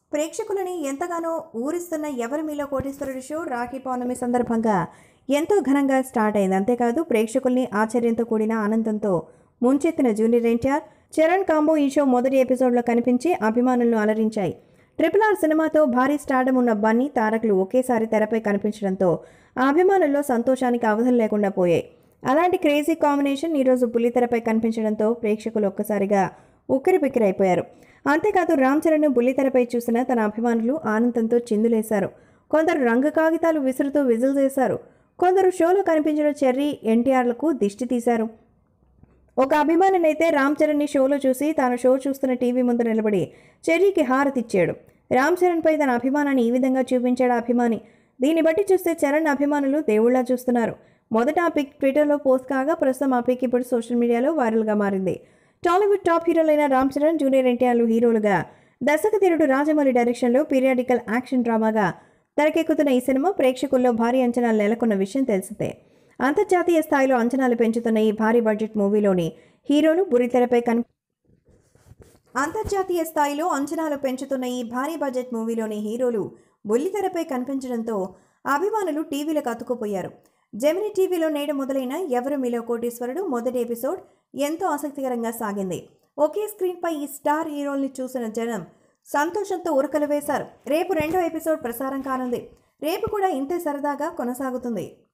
ప్రేక్షకులని ఎంతగానో ఊరిస్తున్న ఎవరి మీలో కోటీశ్వరుడు షో రాఖీ పౌర్ణమి సందర్భంగా ఎంతో ఘనంగా స్టార్ట్ అయింది అంతేకాదు ప్రేక్షకుల్ని ఆశ్చర్యంతో కూడిన ఆనందంతో ముంచెత్తిన జూనియర్ ఎన్టీఆర్ చరణ్ కాంబో ఈ షో మొదటి ఎపిసోడ్లో కనిపించి అభిమానులను అలరించాయి ట్రిపుల్ ఆర్ సినిమాతో భారీ స్టార్డం ఉన్న బన్నీ తారకులు ఒకేసారి తెరపై కనిపించడంతో ఆ అభిమానుల్లో సంతోషానికి అవధులు లేకుండా పోయాయి అలాంటి క్రేజీ కాంబినేషన్ ఈరోజు బుల్లితెరపై కనిపించడంతో ప్రేక్షకులు ఒక్కసారిగా ఉక్కిరిబిక్కిరైపోయారు అంతేకాదు రామ్ చరణ్ బుల్లితెరపై చూసిన తన అభిమానులు ఆనందంతో చిందులేశారు కొందరు రంగు కాగితాలు విసురుతూ విజిల్ చేశారు కొందరు షోలో కనిపించిన చెర్రీ ఎన్టీఆర్లకు దిష్టి తీశారు ఒక అభిమానినైతే రామ్ చరణ్ని షోలో చూసి తాను షో చూస్తున్న టీవీ ముందు నిలబడి చెర్రీకి హారతిచ్చాడు రామ్ చరణ్పై తన అభిమానాన్ని ఈ విధంగా చూపించాడు ఆ అభిమాని దీన్ని బట్టి చూస్తే చరణ్ అభిమానులు దేవుళ్ళ చూస్తున్నారు మొదట ఆ పిక్ ట్విట్టర్లో పోస్ట్ కాగా ప్రస్తుతం ఆ పిక్ ఇప్పుడు సోషల్ మీడియాలో వైరల్గా మారింది టాలీవుడ్ టాప్ హీరోలైన రామ్ చరణ్ జూనియర్ ఎన్టీఆర్లు హీరోలుగా దర్శకధీరుడు రాజమౌళి డైరెక్షన్లో పీరియాడికల్ యాక్షన్ డ్రామాగా తెరకెక్కుతున్న ఈ సినిమా ప్రేక్షకుల్లో భారీ అంచనాలు నెలకొన్న విషయం తెలిసిందే అంతర్జాతీయ స్థాయిలో అంచనాలు పెంచుతున్న ఈ భారీ బడ్జెట్ మూవీలోని హీరోలు బురితెరపై కన్ అంతర్జాతీయ స్థాయిలో అంచనాలు పెంచుతున్న ఈ భారీ బడ్జెట్ మూవీలోని హీరోలు బుల్లితెరపై కనిపించడంతో అభిమానులు టీవీలకు అతుక్కుపోయారు జెమిని టీవీలో నేడు మొదలైన ఎవరు మీలో కోటీశ్వరుడు మొదటి ఎపిసోడ్ ఎంతో ఆసక్తికరంగా సాగింది ఒకే స్క్రీన్పై ఈ స్టార్ హీరోల్ని చూసిన జనం సంతోషంతో ఉరకలు వేశారు రేపు రెండో ఎపిసోడ్ ప్రసారం కానుంది రేపు కూడా ఇంతే సరదాగా కొనసాగుతుంది